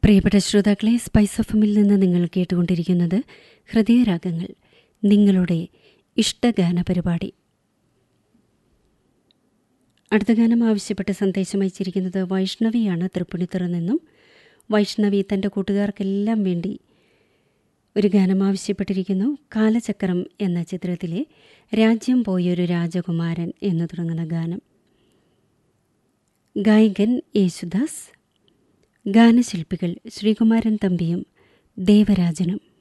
പ്രിയപ്പെട്ട ശ്രോതാക്കളെ സ്പൈസ് എഫമിൽ നിന്ന് നിങ്ങൾ കേട്ടുകൊണ്ടിരിക്കുന്നത് ഹൃദയരാഗങ്ങൾ നിങ്ങളുടെ ഇഷ്ടഗാന പരിപാടി അടുത്ത ഗാനം ആവശ്യപ്പെട്ട് സന്ദേശം അയച്ചിരിക്കുന്നത് വൈഷ്ണവിയാണ് തൃപ്പുണിത്തുറ നിന്നും വൈഷ്ണവി തൻ്റെ കൂട്ടുകാർക്കെല്ലാം വേണ്ടി ഒരു ഗാനം ആവശ്യപ്പെട്ടിരിക്കുന്നു കാലചക്രം എന്ന ചിത്രത്തിലെ രാജ്യം പോയൊരു രാജകുമാരൻ എന്ന് തുടങ്ങുന്ന ഗാനം ഗായകൻ യേശുദാസ് ഗാനശില്പികൾ ശ്രീകുമാരൻ തമ്പിയും ദേവരാജനും